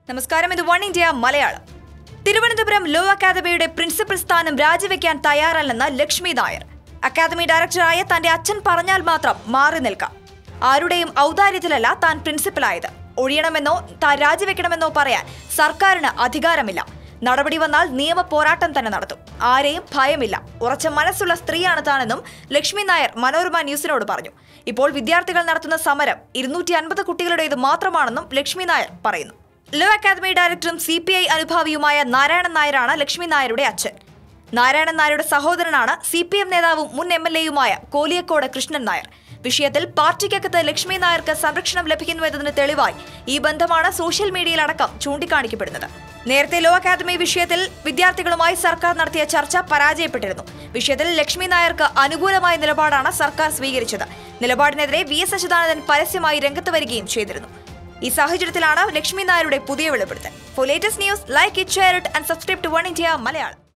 നമസ്കാരം ഇത് One India Malayalam Thiruvananthapuram law അക്കാദമിയുടെ പ്രിൻസിപ്പൽ സ്ഥാനം രാജിവെക്കാൻ തയ്യാറല്ലെന്ന് ലക്ഷ്മി നായർ അക്കാദമി ഡയറക്ടറായ തന്റെ അച്ഛൻ പറഞ്ഞാൽ മാത്രം മാറി നിൽക്കാം ആരുടെയും ഔദാര്യത്തിലല്ല താൻ പ്രിൻസിപ്പലായത് ഒഴിയണമെന്നോ താൻ രാജിവെക്കണമെന്നോ പറയാൻ സർക്കാരിന് അധികാരമില്ല നടപടി വന്നാൽ നിയമ പോരാട്ടം തന്നെ നടത്തും ആരെയും ഭയമില്ല ഉറച്ച മനസ്സുള്ള സ്ത്രീയാണ് താനെന്നും ലക്ഷ്മി നായർ മനോരമ ന്യൂസിനോട് പറഞ്ഞു ഇപ്പോൾ വിദ്യാർത്ഥികൾ നടത്തുന്ന സമരം ഇരുന്നൂറ്റി അൻപത് കുട്ടികളുടേത് മാത്രമാണെന്നും ലക്ഷ്മി നായർ പറയുന്നു ലോ അക്കാദമി ഡയറക്ടറും സി പി ഐ അനുഭാവിയുമായ നാരായണൻ നായരാണ് ലക്ഷ്മി നായരുടെ അച്ഛൻ നാരായണൻ നായരുടെ സഹോദരനാണ് സി പി എം നേതാവും മുൻ എം എൽ എയുമായ കോലിയക്കോട് കൃഷ്ണൻ നായർ വിഷയത്തിൽ പാർട്ടിക്കകത്ത് ലക്ഷ്മി നായർക്ക് സംരക്ഷണം ലഭിക്കുന്നു എന്നതിന് തെളിവായി ഈ ബന്ധമാണ് സോഷ്യൽ മീഡിയയിലടക്കം ചൂണ്ടിക്കാണിക്കപ്പെടുന്നത് നേരത്തെ ലോ അക്കാദമി വിഷയത്തിൽ വിദ്യാർത്ഥികളുമായി സർക്കാർ നടത്തിയ ചർച്ച പരാജയപ്പെട്ടിരുന്നു വിഷയത്തിൽ ലക്ഷ്മി നായർക്ക് അനുകൂലമായ നിലപാടാണ് സർക്കാർ സ്വീകരിച്ചത് നിലപാടിനെതിരെ വി എസ് അച്യുതാനന്ദൻ പരസ്യമായി രംഗത്ത് വരികയും ചെയ്തിരുന്നു ഈ സാഹചര്യത്തിലാണ് ലക്ഷ്മി നായരുടെ പുതിയ വെളിപ്പെടുത്തൽ for latest news like it share it and subscribe to One India Malayalam